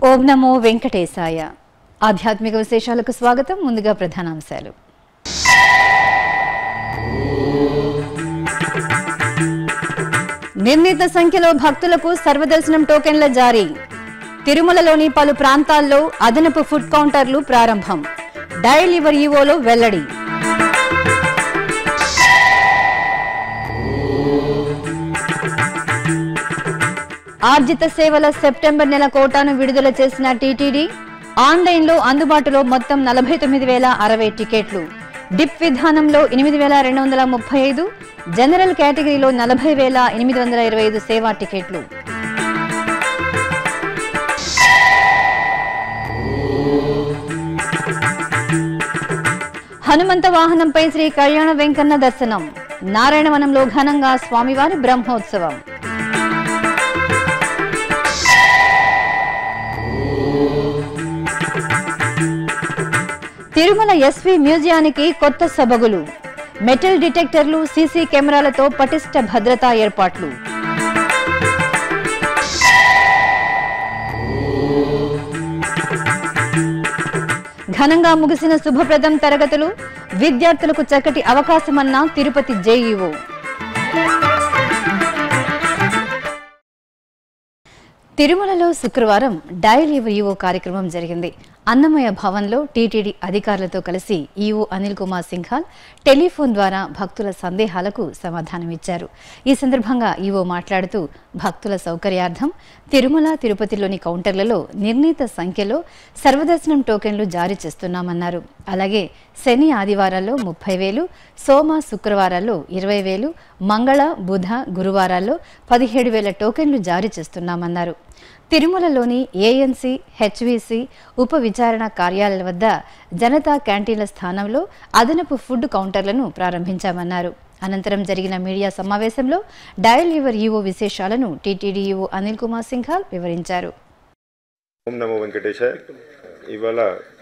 ఓం నమో వెంకటేశాయ ఆధ్యాత్మిక విశేషాలకు స్వాగతం ముందుగా ప్రధానాంశాలు నిర్ణీత సంఖ్యలో భక్తులకు సర్వదర్శనం టోకెన్ల జారీ తిరుమలలోని పలు ప్రాంతాల్లో అదనపు ఫుడ్ కౌంటర్లు ప్రారంభం డయల్ యువర్ ఈవోలో వెల్లడి ఆర్జిత సేవల సెప్టెంబర్ నెల కోటాను విడుదల చేసిన టీటీడీ ఆన్లైన్లో అందుబాటులో మొత్తం నలభై తొమ్మిది వేల అరవై టికెట్లు డిప్ విధానంలో ఎనిమిది వేల రెండు వందల ముప్పై ఐదు జనరల్ కేటగిరీలో నలభై వేల ఎనిమిది వందల ఇరవై ఐదు సేవా టికెట్లు హనుమంత వాహనంపై శ్రీ కళ్యాణ వెంకన్న దర్శనం నారాయణవనంలో ఘనంగా స్వామివారి బ్రహ్మోత్సవం తిరుమల ఎస్వి మ్యూజియానికి కొత్త సబగులు మెటల్ డిటెక్టర్లు సీసీ కెమెరాలతో పటిష్ట భద్రతా ఏర్పాట్లు ఘనంగా ముగిసిన శుభప్రదం తరగతులు విద్యార్థులకు చక్కటి అవకాశమన్న తిరుపతి జేఈఓ తిరుమలలో శుక్రవారం డయల్ యువర్ ఈవో కార్యక్రమం జరిగింది అన్నమయ్య భవన్లో టీటీడీ అధికారులతో కలిసి ఈవో అనిల్ కుమార్ సింఘాల్ టెలిఫోన్ ద్వారా భక్తుల సందేహాలకు సమాధానమిచ్చారు ఈ సందర్భంగా ఈవో మాట్లాడుతూ భక్తుల సౌకర్యార్థం తిరుమల తిరుపతిలోని కౌంటర్లలో నిర్ణీత సంఖ్యలో సర్వదర్శనం టోకెన్లు జారీ చేస్తున్నామన్నారు అలాగే శని ఆదివారాల్లో ముప్పై వేలు సోమ శుక్రవారాల్లో ఇరవై వేలు మంగళ బుధ గురువారాల్లో పదిహేడు వేల టోకెన్లు జారీ చేస్తున్నామన్నారు తిరుమలలోని ఏఎన్సీ హెచ్విసి ఉప విచారణ కార్యాలయాల వద్ద జనతా క్యాంటీన్ల స్థానంలో అదనపు ఫుడ్ కౌంటర్లను ప్రారంభించామన్నారు అనంతరం జరిగిన మీడియా సమావేశంలో డయల్ యువర్ ఈవో విశేషాలను టీటీడీ ఈవో అనిల్ కుమార్ సింఘాల్ వివరించారు ఓం నమో వెంకటేశాయ ఇవాళ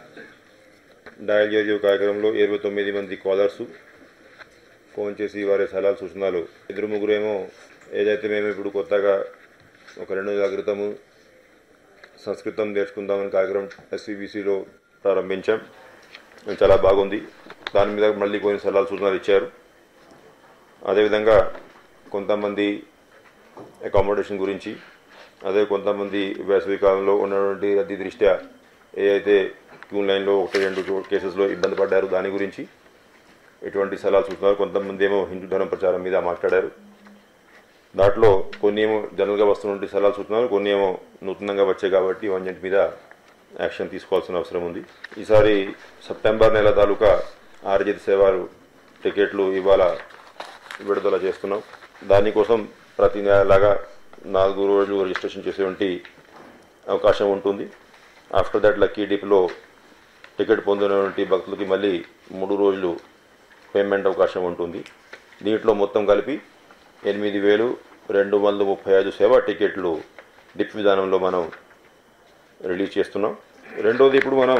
డయల్ యోజు కార్యక్రమంలో ఇరవై తొమ్మిది మంది కాలర్స్ ఫోన్ చేసి వారి సలహాలు సూచనలు ఇద్దరు ముగ్గురేమో ఏదైతే మేము ఇప్పుడు కొత్తగా ఒక రెండు నెలల క్రితము సంస్కృతం నేర్చుకుందామని కార్యక్రమం ఎస్సీబీసీలో ప్రారంభించాం అది చాలా బాగుంది దాని మీద మళ్ళీ కొన్ని సలహాలు సూచనలు ఇచ్చారు అదేవిధంగా కొంతమంది అకామిడేషన్ గురించి అదే కొంతమంది వేసవి కాలంలో ఉన్నటువంటి రద్దీ దృష్ట్యా ఏ అయితే క్యూ లైన్లో ఒకటి రెండు చో- కేసెస్లో ఇబ్బంది పడ్డారు దాని గురించి ఎటువంటి సలహాలు చూస్తున్నారు కొంతమంది ఏమో హిందూ ధర్మ ప్రచారం మీద మాట్లాడారు దాంట్లో కొన్ని ఏమో జనరల్గా వస్తున్నటువంటి సలహాలు చూస్తున్నారు కొన్ని ఏమో నూతనంగా వచ్చాయి కాబట్టి ఇవన్నింటి మీద యాక్షన్ తీసుకోవాల్సిన అవసరం ఉంది ఈసారి సెప్టెంబర్ నెల తాలూకా ఆర్జిత సేవలు టికెట్లు ఇవాళ విడుదల చేస్తున్నాం దానికోసం ప్రతి నెలలాగా నాలుగు రోజులు రిజిస్ట్రేషన్ చేసేటువంటి అవకాశం ఉంటుంది ఆఫ్టర్ దట్ లక్కీ డిప్లో టికెట్ పొందినటువంటి భక్తులకి మళ్ళీ మూడు రోజులు పేమెంట్ అవకాశం ఉంటుంది దీంట్లో మొత్తం కలిపి ఎనిమిది వేలు రెండు వందల ముప్పై ఐదు సేవా టికెట్లు డిప్ విధానంలో మనం రిలీజ్ చేస్తున్నాం రెండోది ఇప్పుడు మనం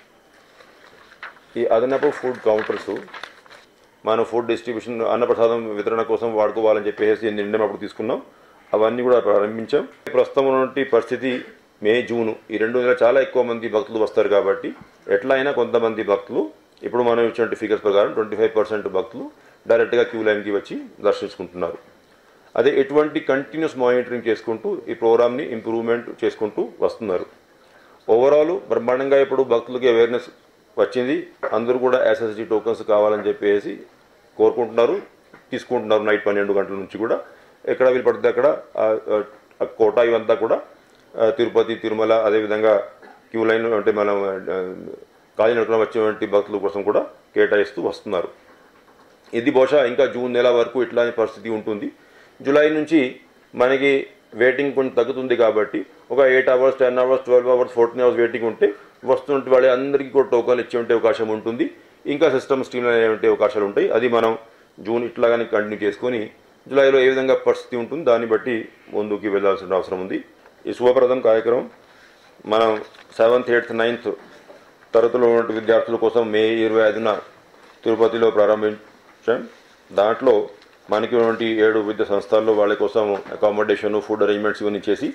ఈ అదనపు ఫుడ్ కౌంటర్స్ మనం ఫుడ్ డిస్ట్రిబ్యూషన్ అన్నప్రసాదం వితరణ కోసం వాడుకోవాలని చెప్పేసి నిర్ణయం అప్పుడు తీసుకున్నాం అవన్నీ కూడా ప్రారంభించాం ప్రస్తుతం ఉన్నటువంటి పరిస్థితి మే జూన్ ఈ రెండు నెలలు చాలా ఎక్కువ మంది భక్తులు వస్తారు కాబట్టి ఎట్లా అయినా కొంతమంది భక్తులు ఇప్పుడు మనం ఇచ్చినటువంటి ఫిగర్స్ ప్రకారం ట్వంటీ ఫైవ్ పర్సెంట్ భక్తులు డైరెక్ట్గా క్యూ లైన్కి వచ్చి దర్శించుకుంటున్నారు అదే ఎటువంటి కంటిన్యూస్ మానిటరింగ్ చేసుకుంటూ ఈ ప్రోగ్రామ్ని ఇంప్రూవ్మెంట్ చేసుకుంటూ వస్తున్నారు ఓవరాల్ బ్రహ్మాండంగా ఇప్పుడు భక్తులకి అవేర్నెస్ వచ్చింది అందరూ కూడా ఎస్ఎస్డి టోకన్స్ కావాలని చెప్పేసి కోరుకుంటున్నారు తీసుకుంటున్నారు నైట్ పన్నెండు గంటల నుంచి కూడా ఎక్కడ వీలు పడితే అక్కడ ఆ- ఆ- ఆ కోటా ఇవంతా కూడా ఆ, తిరుపతి తిరుమల అదేవిధంగా క్యూ లైన్ అంటే మనం కాలినడకన వచ్చేటువంటి భక్తుల కోసం కూడా కేటాయిస్తూ వస్తున్నారు ఇది బహుశా ఇంకా జూన్ నెల వరకు ఇట్లాంటి పరిస్థితి ఉంటుంది జూలై నుంచి మనకి వెయిటింగ్ కొంచెం తగ్గుతుంది కాబట్టి ఒక eight hours ten hours twelve hours fourteen hours waiting ఉంటే వస్తున్నట్టు వాళ్ళ అందరికీ కూడా టోకన్లు ఇచ్చే ఉంటే అవకాశం ఉంటుంది ఇంకా సిస్టమ్ స్ట్రీమ్ అయ్యే అవకాశాలు ఉంటాయి అది మనం జూన్ ఇట్లాగానే కంటిన్యూ చేసుకొని జూలైలో ఏ విధంగా పరిస్థితి ఉంటుంది దాన్ని బట్టి ముందుకు వెళ్ళాల్సిన అవసరం ఉంది ఈ శుభప్రదం కార్యక్రమం మనం సెవెంత్ ఎయిత్ నైన్త్ తరగతిలో ఉన్న విద్యార్థుల కోసం మే ఇరవై ఐదున తిరుపతిలో ప్రారంభించాం దాంట్లో మనకి ఉన్నటువంటి ఏడు విద్యా సంస్థల్లో వాళ్ళ కోసం అకామిడేషన్ ఫుడ్ అరేంజ్మెంట్స్ ఇవన్నీ చేసి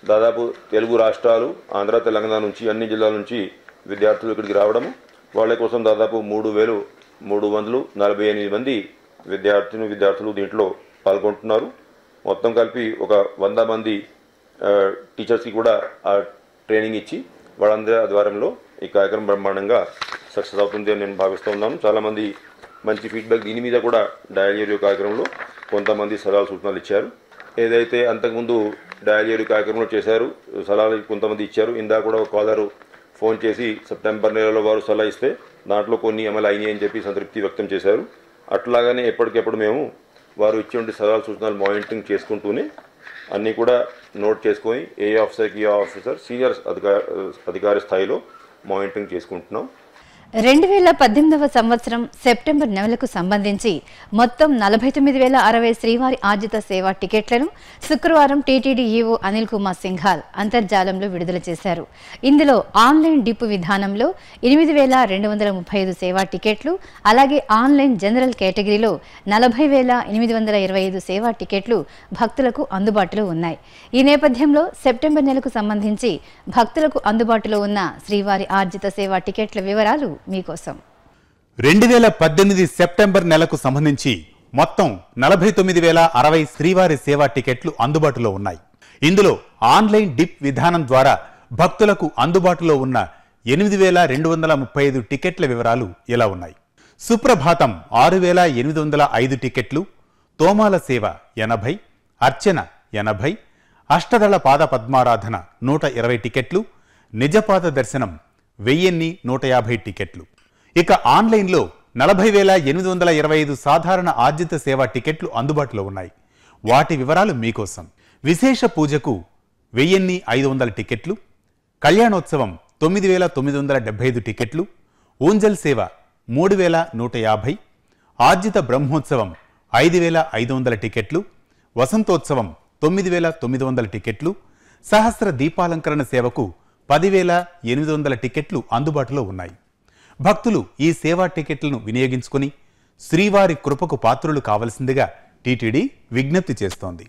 దాదాపు తెలుగు రాష్ట్రాలు ఆంధ్ర తెలంగాణ నుంచి అన్ని జిల్లాల నుంచి విద్యార్థులు ఇక్కడికి రావడము వాళ్ళ కోసం దాదాపు మూడు వేలు మూడు వందలు నలభై ఎనిమిది మంది విద్యార్థిని విద్యార్థులు దీంట్లో పాల్గొంటున్నారు మొత్తం కలిపి ఒక వంద మంది ఆ, టీచర్స్కి కూడా ఆ ట్రైనింగ్ ఇచ్చి వాళ్ళందరి ఆధ్వర్యంలో ఈ కార్యక్రమం బ్రహ్మాండంగా సక్సెస్ అవుతుంది అని నేను భావిస్తూ ఉన్నాను చాలామంది మంచి ఫీడ్బ్యాక్ దీని మీద కూడా డయల్ ఏరియో కార్యక్రమంలో కొంతమంది సలహాలు సూచనలు ఇచ్చారు ఏదైతే అంతకుముందు డయల్ ఏరియో కార్యక్రమంలో చేశారు సలహాలు కొంతమంది ఇచ్చారు ఇందాక కూడా ఒక కాలరు ఫోన్ చేసి సెప్టెంబర్ నెలలో వారు సలహా ఇస్తే దాంట్లో కొన్ని అమలు అయినాయి అని చెప్పి సంతృప్తి వ్యక్తం చేశారు అట్లాగానే ఎప్పటికెప్పుడు మేము వారు ఇచ్చేటువంటి సలహాలు సూచనలు మానిటరింగ్ చేసుకుంటూనే అన్నీ కూడా నోట్ చేసుకొని ఏ ఆఫీసర్కి ఏ ఆఫీసర్ సీనియర్ అధికార అధికారి స్థాయిలో మానిటరింగ్ చేసుకుంటున్నాం రెండు వేల పద్దెనిమిదవ సంవత్సరం సెప్టెంబర్ నెలకు సంబంధించి మొత్తం నలభై తొమ్మిది వేల అరవై శ్రీవారి ఆర్జిత సేవా టికెట్లను శుక్రవారం టీటీడీ ఈవో అనిల్ కుమార్ సింఘాల్ అంతర్జాలంలో విడుదల చేశారు ఇందులో ఆన్లైన్ డిప్పు విధానంలో ఎనిమిది వేల రెండు వందల ముప్పై ఐదు సేవా టికెట్లు అలాగే ఆన్లైన్ జనరల్ కేటగిరీలో నలభై వేల ఎనిమిది వందల ఇరవై ఐదు సేవా టికెట్లు భక్తులకు అందుబాటులో ఉన్నాయి ఈ నేపథ్యంలో సెప్టెంబర్ నెలకు సంబంధించి భక్తులకు అందుబాటులో ఉన్న శ్రీవారి ఆర్జిత సేవా టికెట్ల వివరాలు మీకోసం రెండు వేల పద్దెనిమిది సెప్టెంబర్ నెలకు సంబంధించి మొత్తం నలభై తొమ్మిది వేల అరవై శ్రీవారి సేవా టికెట్లు అందుబాటులో ఉన్నాయి ఇందులో ఆన్లైన్ డిప్ విధానం ద్వారా భక్తులకు అందుబాటులో ఉన్న ఎనిమిది వేల రెండు వందల ముప్పై ఐదు టికెట్ల వివరాలు ఇలా ఉన్నాయి సుప్రభాతం ఆరు వేల ఎనిమిది వందల ఐదు టికెట్లు తోమాల సేవ ఎనభై అర్చన ఎనభై అష్టదళ పాద పద్మారాధన నూట ఇరవై టికెట్లు నిజపాద దర్శనం వెయ్యిన్ని నూట యాభై టికెట్లు ఇక ఆన్లైన్లో నలభై వేల ఎనిమిది వందల ఇరవై ఐదు సాధారణ ఆర్జిత సేవా టికెట్లు అందుబాటులో ఉన్నాయి వాటి వివరాలు మీకోసం విశేష పూజకు వెయ్యిన్ని ఐదు వందల టికెట్లు కళ్యాణోత్సవం తొమ్మిది వేల తొమ్మిది వందల డెబ్బై ఐదు టికెట్లు ఊంజల్ సేవ మూడు వేల నూట యాభై ఆర్జిత బ్రహ్మోత్సవం ఐదు వేల ఐదు వందల టికెట్లు వసంతోత్సవం తొమ్మిది వేల తొమ్మిది వందల టికెట్లు సహస్ర దీపాలంకరణ సేవకు పదివేల ఎనిమిది వందల టికెట్లు అందుబాటులో ఉన్నాయి భక్తులు ఈ సేవా టికెట్లను వినియోగించుకుని శ్రీవారి కృపకు పాత్రులు కావలసిందిగా టీటీడీ విజ్ఞప్తి చేస్తోంది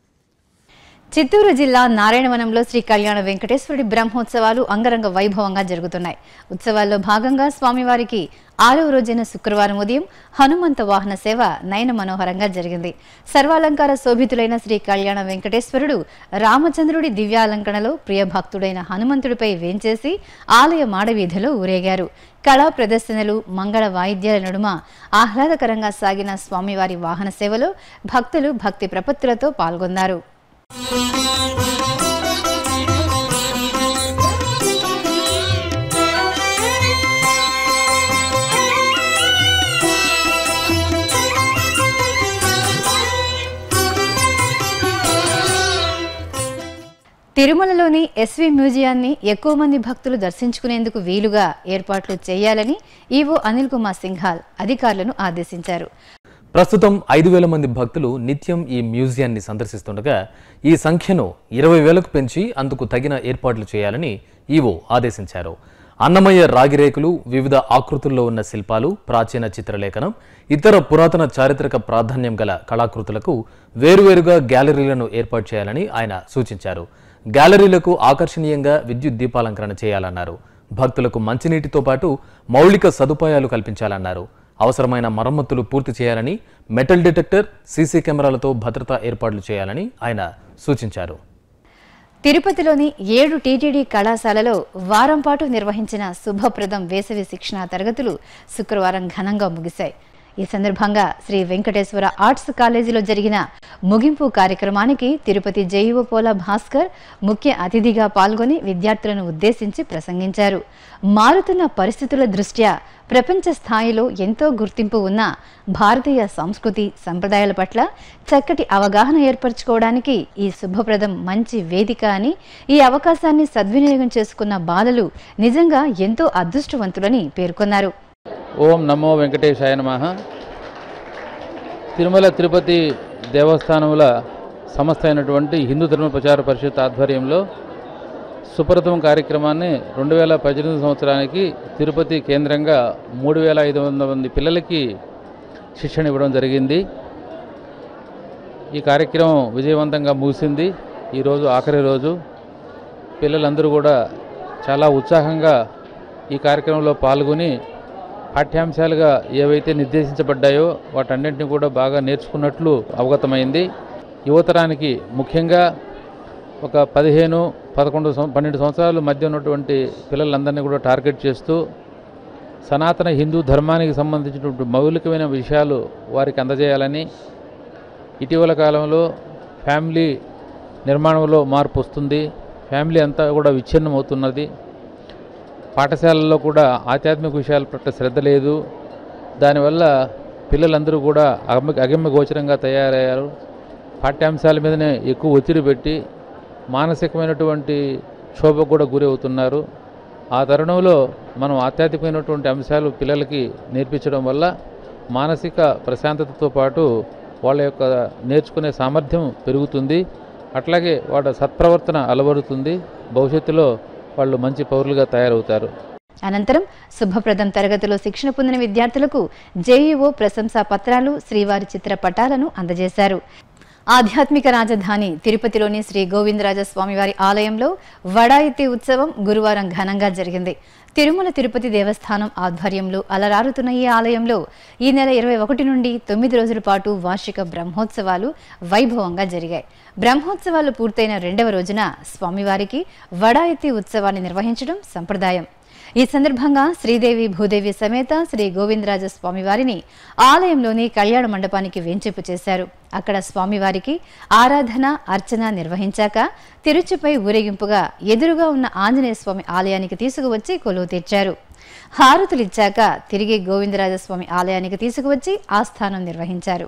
చిత్తూరు జిల్లా నారాయణవనంలో శ్రీ కళ్యాణ వెంకటేశ్వరుడి బ్రహ్మోత్సవాలు అంగరంగ వైభవంగా జరుగుతున్నాయి ఉత్సవాల్లో భాగంగా స్వామివారికి ఆరవ రోజైన శుక్రవారం ఉదయం హనుమంత వాహన సేవ నయన మనోహరంగా జరిగింది సర్వాలంకార శోభితులైన శ్రీ కళ్యాణ వెంకటేశ్వరుడు రామచంద్రుడి దివ్యాలంకరణలో ప్రియ భక్తుడైన హనుమంతుడిపై వేంచేసి ఆలయ మాడవీధిలో ఊరేగారు కళా ప్రదర్శనలు మంగళ వాయిద్యాల నడుమ ఆహ్లాదకరంగా సాగిన స్వామివారి వాహన సేవలో భక్తులు భక్తి ప్రపత్తులతో పాల్గొన్నారు తిరుమలలోని ఎస్వి మ్యూజియాన్ని ఎక్కువ మంది భక్తులు దర్శించుకునేందుకు వీలుగా ఏర్పాట్లు చేయాలని ఈవో అనిల్ కుమార్ సింఘాల్ అధికారులను ఆదేశించారు ప్రస్తుతం ఐదు వేల మంది భక్తులు నిత్యం ఈ మ్యూజియాన్ని సందర్శిస్తుండగా ఈ సంఖ్యను ఇరవై వేలకు పెంచి అందుకు తగిన ఏర్పాట్లు చేయాలని ఈవో ఆదేశించారు అన్నమయ్య రాగిరేకులు వివిధ ఆకృతుల్లో ఉన్న శిల్పాలు ప్రాచీన చిత్రలేఖనం ఇతర పురాతన చారిత్రక ప్రాధాన్యం గల కళాకృతులకు వేరువేరుగా గ్యాలరీలను ఏర్పాటు చేయాలని ఆయన సూచించారు గ్యాలరీలకు ఆకర్షణీయంగా విద్యుత్ దీపాలంకరణ చేయాలన్నారు భక్తులకు మంచినీటితో పాటు మౌలిక సదుపాయాలు కల్పించాలన్నారు అవసరమైన మరమ్మతులు పూర్తి చేయాలని మెటల్ డిటెక్టర్ సీసీ కెమెరాలతో భద్రతా ఏర్పాట్లు చేయాలని ఆయన సూచించారు తిరుపతిలోని ఏడు టీటీడీ కళాశాలలో వారం పాటు నిర్వహించిన శుభప్రదం వేసవి శిక్షణా తరగతులు శుక్రవారం ఘనంగా ముగిశాయి ఈ సందర్భంగా శ్రీ వెంకటేశ్వర ఆర్ట్స్ కాలేజీలో జరిగిన ముగింపు కార్యక్రమానికి తిరుపతి జేఈఓ పోల భాస్కర్ ముఖ్య అతిథిగా పాల్గొని విద్యార్థులను ఉద్దేశించి ప్రసంగించారు మారుతున్న పరిస్థితుల దృష్ట్యా ప్రపంచ స్థాయిలో ఎంతో గుర్తింపు ఉన్న భారతీయ సంస్కృతి సంప్రదాయాల పట్ల చక్కటి అవగాహన ఏర్పరచుకోవడానికి ఈ శుభప్రదం మంచి వేదిక అని ఈ అవకాశాన్ని సద్వినియోగం చేసుకున్న బాలలు నిజంగా ఎంతో అదృష్టవంతులని పేర్కొన్నారు ఓం నమో వెంకటేశాయ నమ తిరుమల తిరుపతి దేవస్థానముల సంస్థ అయినటువంటి హిందూ ధర్మ ప్రచార పరిషత్ ఆధ్వర్యంలో సుప్రథమ కార్యక్రమాన్ని రెండు వేల పద్దెనిమిది సంవత్సరానికి తిరుపతి కేంద్రంగా మూడు వేల ఐదు వందల మంది పిల్లలకి శిక్షణ ఇవ్వడం జరిగింది ఈ కార్యక్రమం విజయవంతంగా ముగిసింది ఈరోజు ఆఖరి రోజు పిల్లలందరూ కూడా చాలా ఉత్సాహంగా ఈ కార్యక్రమంలో పాల్గొని పాఠ్యాంశాలుగా ఏవైతే నిర్దేశించబడ్డాయో వాటన్నింటినీ కూడా బాగా నేర్చుకున్నట్లు అవగతమైంది యువతరానికి ముఖ్యంగా ఒక పదిహేను పదకొండు సం- పన్నెండు సంవత్సరాల మధ్య ఉన్నటువంటి పిల్లలందరినీ కూడా టార్గెట్ చేస్తూ సనాతన హిందూ ధర్మానికి సంబంధించినటువంటి మౌలికమైన విషయాలు వారికి అందజేయాలని ఇటీవల కాలంలో ఫ్యామిలీ నిర్మాణంలో మార్పు వస్తుంది ఫ్యామిలీ అంతా కూడా విచ్ఛిన్నం అవుతున్నది పాఠశాలల్లో కూడా ఆధ్యాత్మిక విషయాల పట్ల శ్రద్ధ లేదు దానివల్ల పిల్లలందరూ కూడా అగమ్య అగమ్య గోచరంగా తయారయ్యారు పాఠ్యాంశాల మీదనే ఎక్కువ ఒత్తిడి పెట్టి మానసికమైనటువంటి క్షోభకు కూడా గురి అవుతున్నారు ఆ తరుణంలో మనం ఆధ్యాత్మికమైనటువంటి అంశాలు పిల్లలకి నేర్పించడం వల్ల మానసిక ప్రశాంతతతో పాటు వాళ్ళ యొక్క నేర్చుకునే సామర్థ్యం పెరుగుతుంది అట్లాగే వాళ్ళ సత్ప్రవర్తన అలవడుతుంది భవిష్యత్తులో వాళ్ళు మంచి పౌరులుగా తయారవుతారు అనంతరం శుభప్రదం తరగతిలో శిక్షణ పొందిన విద్యార్థులకు జేఈఓ ప్రశంసా పత్రాలు శ్రీవారి చిత్రపటాలను అందజేశారు ఆధ్యాత్మిక రాజధాని తిరుపతిలోని శ్రీ గోవిందరాజ స్వామివారి ఆలయంలో వడాయితీ ఉత్సవం గురువారం ఘనంగా జరిగింది తిరుమల తిరుపతి దేవస్థానం ఆధ్వర్యంలో అలరారుతున్న ఈ ఆలయంలో ఈ నెల ఇరవై ఒకటి నుండి తొమ్మిది రోజుల పాటు వార్షిక బ్రహ్మోత్సవాలు వైభవంగా జరిగాయి బ్రహ్మోత్సవాలు పూర్తయిన రెండవ రోజున స్వామివారికి వడాయితీ ఉత్సవాన్ని నిర్వహించడం సంప్రదాయం ఈ సందర్భంగా శ్రీదేవి భూదేవి సమేత శ్రీ గోవిందరాజ స్వామివారిని ఆలయంలోని కళ్యాణ మండపానికి వేంచేపు చేశారు అక్కడ స్వామివారికి ఆరాధన అర్చన నిర్వహించాక తిరుచుపై ఊరేగింపుగా ఎదురుగా ఉన్న ఆంజనేయ స్వామి ఆలయానికి తీసుకువచ్చి కొలువు తీర్చారు హారతులిచ్చాక తిరిగి గోవిందరాజ స్వామి ఆలయానికి తీసుకువచ్చి ఆస్థానం నిర్వహించారు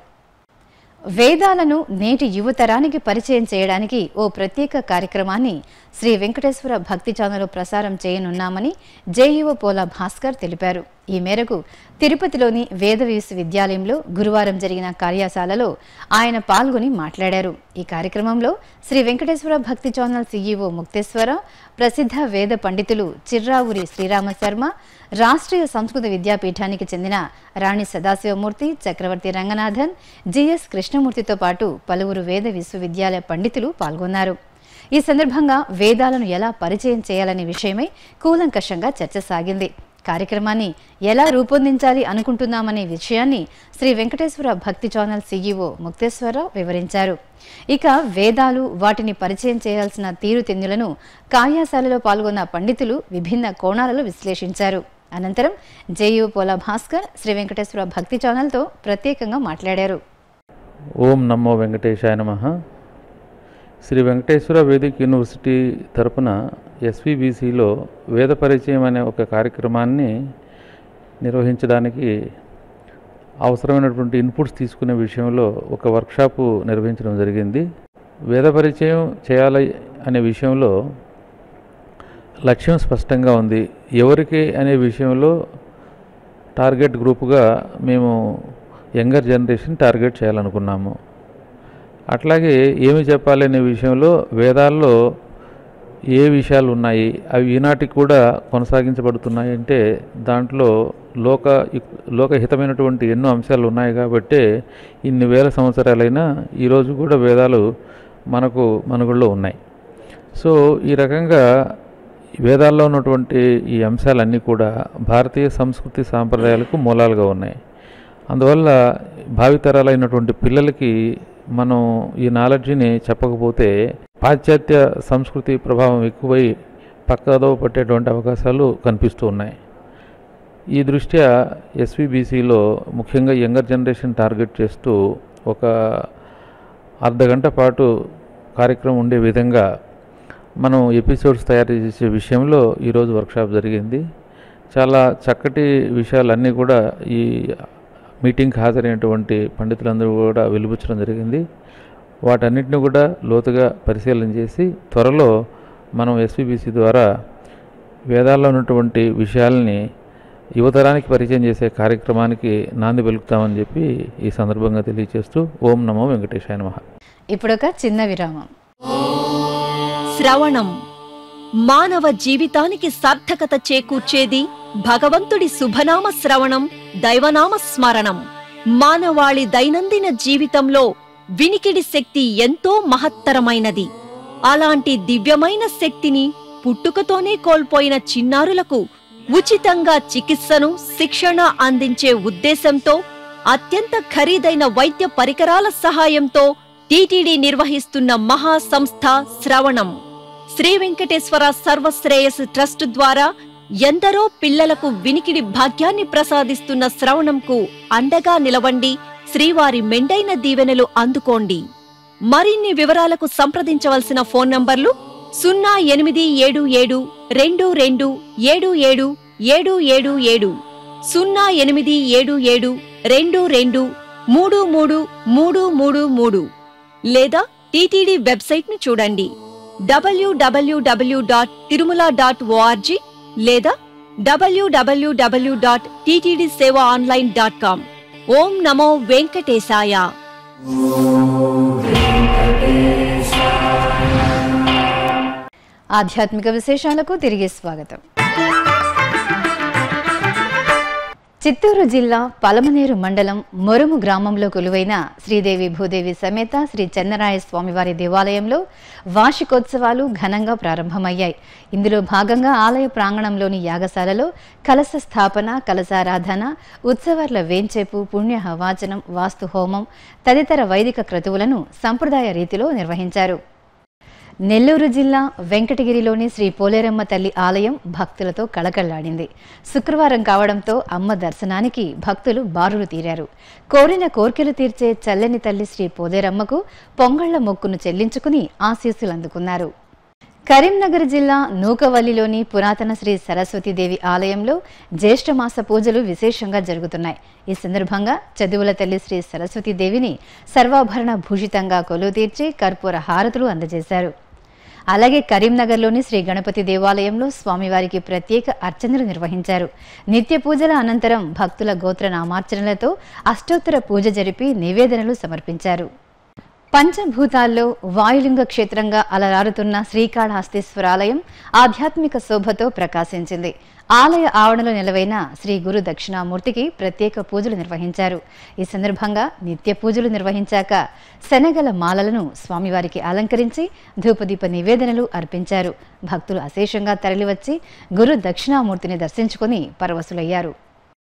వేదాలను నేటి యువతరానికి పరిచయం చేయడానికి ఓ ప్రత్యేక కార్యక్రమాన్ని శ్రీ వెంకటేశ్వర భక్తి ఛానల్లో ప్రసారం చేయనున్నామని జేఈఓ పోలా భాస్కర్ తెలిపారు ఈ మేరకు తిరుపతిలోని వేద విశ్వవిద్యాలయంలో గురువారం జరిగిన కార్యశాలలో ఆయన పాల్గొని మాట్లాడారు ఈ కార్యక్రమంలో శ్రీ వెంకటేశ్వర భక్తి ఛానల్ సీఈఓ ముక్తేశ్వర ప్రసిద్ధ వేద పండితులు చిర్రావురి శ్రీరామ శర్మ రాష్ట్రీయ సంస్కృత విద్యాపీఠానికి చెందిన రాణి సదాశివమూర్తి చక్రవర్తి రంగనాథన్ జిఎస్ కృష్ణమూర్తితో పాటు పలువురు వేద విశ్వవిద్యాలయ పండితులు పాల్గొన్నారు ఈ సందర్భంగా వేదాలను ఎలా పరిచయం చేయాలనే విషయమై కూలంకషంగా చర్చ సాగింది కార్యక్రమాన్ని ఎలా రూపొందించాలి అనుకుంటున్నామనే విషయాన్ని శ్రీ వెంకటేశ్వర భక్తి ఛానల్ సీఈఓ ముక్తేశ్వరరావు వివరించారు ఇక వేదాలు వాటిని పరిచయం చేయాల్సిన తీరుతెన్నులను కార్యశాలలో పాల్గొన్న పండితులు విభిన్న కోణాలలో విశ్లేషించారు అనంతరం జేయూ పోలా భాస్కర్ శ్రీ వెంకటేశ్వర భక్తి ఛానల్తో ప్రత్యేకంగా మాట్లాడారు ఓం నమో వెంకటేశాయ నమ శ్రీ వెంకటేశ్వర వేదిక్ యూనివర్సిటీ తరపున ఎస్విబిసిలో వేద పరిచయం అనే ఒక కార్యక్రమాన్ని నిర్వహించడానికి అవసరమైనటువంటి ఇన్పుట్స్ తీసుకునే విషయంలో ఒక వర్క్షాపు నిర్వహించడం జరిగింది వేద పరిచయం చేయాలి అనే విషయంలో లక్ష్యం స్పష్టంగా ఉంది ఎవరికి అనే విషయంలో టార్గెట్ గ్రూపుగా మేము యంగర్ జనరేషన్ టార్గెట్ చేయాలనుకున్నాము అట్లాగే ఏమి చెప్పాలి అనే విషయంలో వేదాల్లో ఏ విషయాలు ఉన్నాయి అవి ఈనాటికి కూడా కొనసాగించబడుతున్నాయి అంటే దాంట్లో లోక లోకహితమైనటువంటి ఎన్నో అంశాలు ఉన్నాయి కాబట్టి ఇన్ని వేల సంవత్సరాలైనా ఈరోజు కూడా వేదాలు మనకు మనుగడలో ఉన్నాయి సో ఈ రకంగా వేదాల్లో ఉన్నటువంటి ఈ అంశాలన్నీ కూడా భారతీయ సంస్కృతి సాంప్రదాయాలకు మూలాలుగా ఉన్నాయి అందువల్ల భావితరాలైనటువంటి పిల్లలకి మనం ఈ నాలెడ్జిని చెప్పకపోతే పాశ్చాత్య సంస్కృతి ప్రభావం ఎక్కువై పక్కదో పట్టేటువంటి అవకాశాలు కనిపిస్తూ ఉన్నాయి ఈ దృష్ట్యా ఎస్విబిసిలో ముఖ్యంగా యంగర్ జనరేషన్ టార్గెట్ చేస్తూ ఒక అర్ధగంట పాటు కార్యక్రమం ఉండే విధంగా మనం ఎపిసోడ్స్ తయారు చేసే విషయంలో ఈరోజు వర్క్షాప్ జరిగింది చాలా చక్కటి విషయాలన్నీ కూడా ఈ మీటింగ్కి హాజరైనటువంటి పండితులందరూ కూడా వెలుబుచ్చడం జరిగింది వాటన్నిటిని కూడా లోతుగా పరిశీలన చేసి త్వరలో మనం ఎస్విబిసి ద్వారా వేదాల్లో ఉన్నటువంటి విషయాల్ని యువతరానికి పరిచయం చేసే కార్యక్రమానికి నాంది పలుకుతామని చెప్పి ఈ సందర్భంగా తెలియజేస్తూ ఓం నమో వెంకటేశాయ నమః ఇప్పుడొక చిన్న విరామం శ్రవణం మానవ జీవితానికి సార్థకత చేకూర్చేది భగవంతుడి శుభనామ శ్రవణం దైవనామ స్మరణం మానవాళి దైనందిన జీవితంలో వినికిడి శక్తి ఎంతో మహత్తరమైనది అలాంటి దివ్యమైన శక్తిని పుట్టుకతోనే కోల్పోయిన చిన్నారులకు ఉచితంగా చికిత్సను శిక్షణ అందించే ఉద్దేశంతో అత్యంత ఖరీదైన వైద్య పరికరాల సహాయంతో టీటీడీ నిర్వహిస్తున్న మహా సంస్థ శ్రవణం శ్రీ వెంకటేశ్వర సర్వశ్రేయస్ ట్రస్ట్ ద్వారా ఎందరో పిల్లలకు వినికిడి భాగ్యాన్ని ప్రసాదిస్తున్న శ్రవణంకు అండగా నిలవండి శ్రీవారి మెండైన దీవెనలు అందుకోండి మరిన్ని వివరాలకు సంప్రదించవలసిన ఫోన్ నంబర్లు సున్నా ఎనిమిది ఏడు ఏడు రెండు రెండు ఏడు ఏడు ఏడు ఏడు ఏడు సున్నా ఎనిమిది ఏడు ఏడు రెండు రెండు మూడు మూడు మూడు మూడు మూడు లేదా టీటీడీ వెబ్సైట్ ను చూడండి WWW dot Tirumala dot ORG లేదా WWW dot TTD seva online dot com ఓం నమో వెంకటేశాయ ఆధ్యాత్మిక విశేషాలకు తిరిగి స్వాగతం చిత్తూరు జిల్లా పలమనేరు మండలం మొరుము గ్రామంలో కొలువైన శ్రీదేవి భూదేవి సమేత శ్రీ చెన్నరాయ స్వామివారి దేవాలయంలో వార్షికోత్సవాలు ఘనంగా ప్రారంభమయ్యాయి ఇందులో భాగంగా ఆలయ ప్రాంగణంలోని యాగశాలలో కలశ స్థాపన కలశారాధన ఉత్సవాల వేంచేపు పుణ్య హవాచనం వాస్తు హోమం తదితర వైదిక క్రతువులను సంప్రదాయ రీతిలో నిర్వహించారు నెల్లూరు జిల్లా వెంకటగిరిలోని శ్రీ పోలేరమ్మ తల్లి ఆలయం భక్తులతో కళకళ్లాడింది శుక్రవారం కావడంతో అమ్మ దర్శనానికి భక్తులు బారులు తీరారు కోరిన కోర్కెలు తీర్చే చల్లని తల్లి శ్రీ పోలేరమ్మకు పొంగళ్ల మొక్కును చెల్లించుకుని ఆశీస్సులు అందుకున్నారు కరీంనగర్ జిల్లా నూకవల్లిలోని పురాతన శ్రీ సరస్వతీదేవి ఆలయంలో జ్యేష్ఠమాస పూజలు విశేషంగా జరుగుతున్నాయి ఈ సందర్భంగా చదువుల తల్లి శ్రీ సరస్వతీదేవిని సర్వాభరణ భూషితంగా కొలువు తీర్చి కర్పూర హారతులు అందజేశారు అలాగే కరీంనగర్లోని శ్రీ గణపతి దేవాలయంలో స్వామివారికి ప్రత్యేక అర్చనలు నిర్వహించారు నిత్య పూజల అనంతరం భక్తుల గోత్ర నామార్చనలతో అష్టోత్తర పూజ జరిపి నివేదనలు సమర్పించారు పంచభూతాల్లో వాయులింగ క్షేత్రంగా అలరారుతున్న శ్రీకాళహస్తీశ్వర ఆలయం ఆధ్యాత్మిక శోభతో ప్రకాశించింది ఆలయ ఆవరణలో నిలవైన శ్రీ గురు దక్షిణామూర్తికి ప్రత్యేక పూజలు నిర్వహించారు ఈ సందర్భంగా నిత్య పూజలు నిర్వహించాక శనగల మాలలను స్వామివారికి అలంకరించి ధూపదీప నివేదనలు అర్పించారు భక్తులు అశేషంగా తరలివచ్చి గురు దక్షిణామూర్తిని దర్శించుకుని పరవశులయ్యారు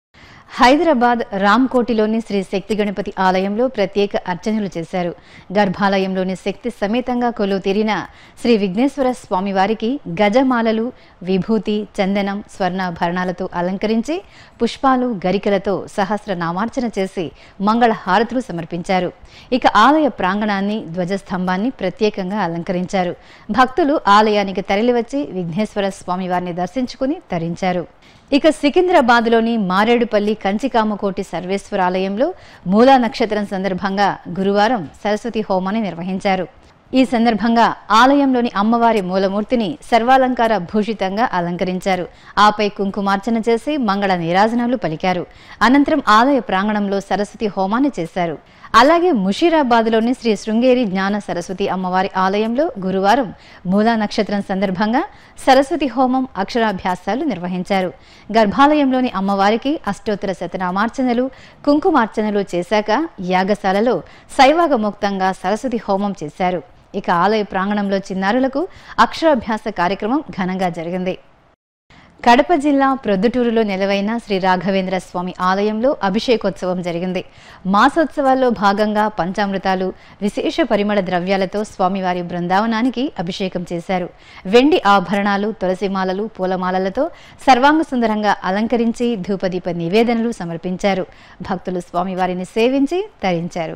హైదరాబాద్ రామ్కోటిలోని శ్రీ శక్తి గణపతి ఆలయంలో ప్రత్యేక అర్చనలు చేశారు గర్భాలయంలోని శక్తి సమేతంగా కొలువు తీరిన శ్రీ విఘ్నేశ్వర స్వామివారికి గజమాలలు విభూతి చందనం స్వర్ణాభరణాలతో అలంకరించి పుష్పాలు గరికలతో సహస్ర నామార్చన చేసి మంగళ హారతులు సమర్పించారు ఇక ఆలయ ప్రాంగణాన్ని ధ్వజస్తంభాన్ని ప్రత్యేకంగా అలంకరించారు భక్తులు ఆలయానికి తరలివచ్చి విఘ్నేశ్వర స్వామివారిని దర్శించుకుని తరించారు ఇక సికింద్రాబాద్లోని మారేడుపల్లి కంచికామకోటి సర్వేశ్వర ఆలయంలో మూలా నక్షత్రం సందర్భంగా గురువారం సరస్వతి హోమాన్ని నిర్వహించారు ఈ సందర్భంగా ఆలయంలోని అమ్మవారి మూలమూర్తిని సర్వాలంకార భూషితంగా అలంకరించారు ఆపై కుంకుమార్చన చేసి మంగళ నీరాజనాలు పలికారు అనంతరం ఆలయ ప్రాంగణంలో సరస్వతి హోమాన్ని చేశారు అలాగే ముషీరాబాద్లోని శ్రీ శృంగేరి జ్ఞాన సరస్వతి అమ్మవారి ఆలయంలో గురువారం మూలా నక్షత్రం సందర్భంగా సరస్వతి హోమం అక్షరాభ్యాసాలు నిర్వహించారు గర్భాలయంలోని అమ్మవారికి అష్టోత్తర శతనామార్చనలు కుంకుమార్చనలు చేశాక యాగశాలలో శైవాగముక్తంగా సరస్వతి హోమం చేశారు ఇక ఆలయ ప్రాంగణంలో చిన్నారులకు అక్షరాభ్యాస కార్యక్రమం ఘనంగా జరిగింది కడప జిల్లా ప్రొద్దుటూరులో నెలవైన శ్రీ రాఘవేంద్ర స్వామి ఆలయంలో అభిషేకోత్సవం జరిగింది మాసోత్సవాల్లో భాగంగా పంచామృతాలు విశేష పరిమళ ద్రవ్యాలతో స్వామివారి బృందావనానికి అభిషేకం చేశారు వెండి ఆభరణాలు తులసిమాలలు పూలమాలలతో సర్వాంగ సుందరంగా అలంకరించి ధూపదీప నివేదనలు సమర్పించారు భక్తులు స్వామివారిని సేవించి తరించారు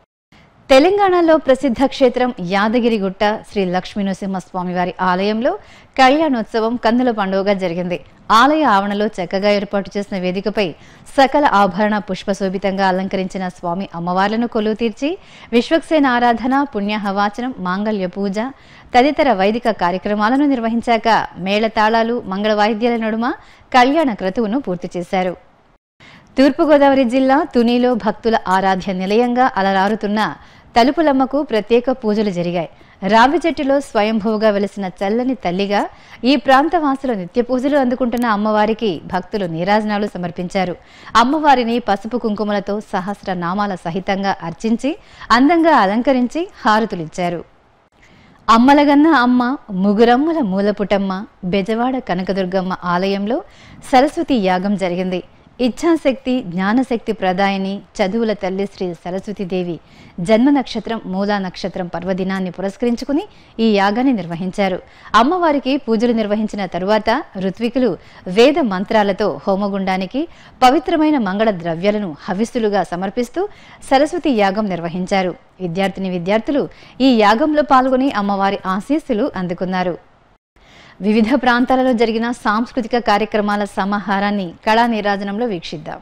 తెలంగాణలో ప్రసిద్ధ క్షేత్రం యాదగిరిగుట్ట శ్రీ లక్ష్మీనరసింహ స్వామివారి ఆలయంలో కళ్యాణోత్సవం కన్నుల పండుగగా జరిగింది ఆలయ ఆవరణలో చక్కగా ఏర్పాటు చేసిన వేదికపై సకల ఆభరణ పుష్పశోభితంగా అలంకరించిన స్వామి అమ్మవార్లను కొలువు తీర్చి విశ్వక్సేన ఆరాధన పుణ్యహవాచనం మాంగళ్య పూజ తదితర వైదిక కార్యక్రమాలను నిర్వహించాక మేళతాళాలు మంగళ వాయిద్యాల నడుమ కళ్యాణ క్రతువును పూర్తి చేశారు తూర్పుగోదావరి జిల్లా తునిలో భక్తుల ఆరాధ్య నిలయంగా అలరారుతున్న తలుపులమ్మకు ప్రత్యేక పూజలు జరిగాయి రావి చెట్టులో స్వయంభువుగా వెలిసిన చల్లని తల్లిగా ఈ ప్రాంత వాసులు నిత్య పూజలు అందుకుంటున్న అమ్మవారికి భక్తులు నీరాజనాలు సమర్పించారు అమ్మవారిని పసుపు కుంకుమలతో సహస్ర నామాల సహితంగా అర్చించి అందంగా అలంకరించి హారతులిచ్చారు అమ్మలగన్న అమ్మ ముగురమ్మల మూలపుటమ్మ బెజవాడ కనకదుర్గమ్మ ఆలయంలో సరస్వతి యాగం జరిగింది ఇచ్ఛాశక్తి జ్ఞానశక్తి ప్రదాయని చదువుల తల్లి శ్రీ సరస్వతీదేవి జన్మ నక్షత్రం మూలా నక్షత్రం పర్వదినాన్ని పురస్కరించుకుని ఈ యాగాన్ని నిర్వహించారు అమ్మవారికి పూజలు నిర్వహించిన తరువాత ఋత్వికులు వేద మంత్రాలతో హోమగుండానికి పవిత్రమైన మంగళ ద్రవ్యాలను హవిస్సులుగా సమర్పిస్తూ సరస్వతి యాగం నిర్వహించారు విద్యార్థిని విద్యార్థులు ఈ యాగంలో పాల్గొని అమ్మవారి ఆశీస్సులు అందుకున్నారు వివిధ ప్రాంతాలలో జరిగిన సాంస్కృతిక కార్యక్రమాల సమాహారాన్ని కళా నీరాజనంలో వీక్షిద్దాం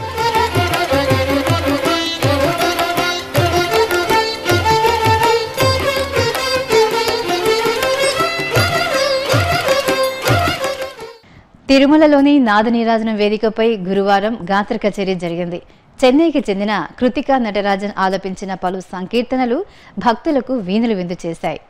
తిరుమలలోని నాదనీరాజనం వేదికపై గురువారం గాత్ర కచేరీ జరిగింది చెన్నైకి చెందిన కృతికా నటరాజన్ ఆలపించిన పలు సంకీర్తనలు భక్తులకు వీణులు విందు చేశాయి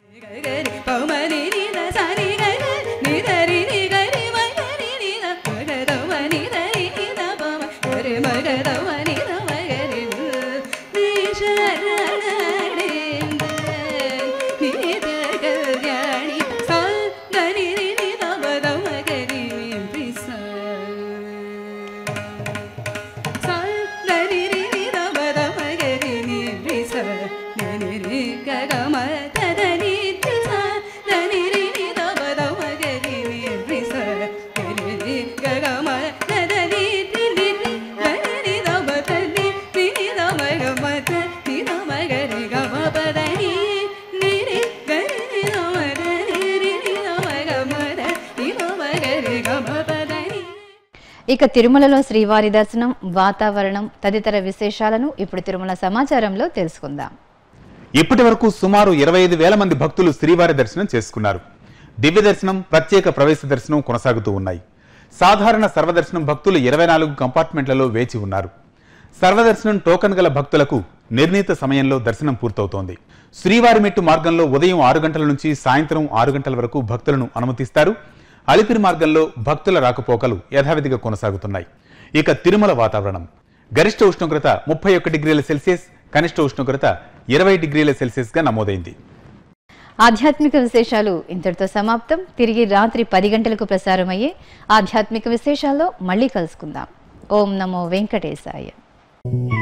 ఇక తిరుమలలో శ్రీవారి దర్శనం వాతావరణం తదితర విశేషాలను ఇప్పుడు తిరుమల సమాచారంలో తెలుసుకుందాం ఇప్పటి వరకు సుమారు ఇరవై ఐదు వేల మంది భక్తులు శ్రీవారి దర్శనం చేసుకున్నారు దివ్య దర్శనం ప్రత్యేక ప్రవేశ దర్శనం కొనసాగుతూ ఉన్నాయి సాధారణ సర్వదర్శనం భక్తులు ఇరవై నాలుగు కంపార్ట్మెంట్లలో వేచి ఉన్నారు సర్వదర్శనం టోకన్ గల భక్తులకు నిర్ణీత సమయంలో దర్శనం పూర్తవుతోంది శ్రీవారి మెట్టు మార్గంలో ఉదయం ఆరు గంటల నుంచి సాయంత్రం ఆరు గంటల వరకు భక్తులను అనుమతిస్తారు అలిపిరి మార్గంలో భక్తుల రాకపోకలు యథావిధిగా కొనసాగుతున్నాయి ఇక తిరుమల వాతావరణం గరిష్ట ఉష్ణోగ్రత ముప్పై ఒక్క డిగ్రీల సెల్సియస్ కనిష్ట ఉష్ణోగ్రత ఇరవై డిగ్రీల సెల్సియస్ గా నమోదైంది ఆధ్యాత్మిక విశేషాలు ఇంతటితో సమాప్తం తిరిగి రాత్రి పది గంటలకు ప్రసారమయ్యే ఆధ్యాత్మిక విశేషాల్లో మళ్ళీ కలుసుకుందాం ఓం నమో వెంకటేశాయ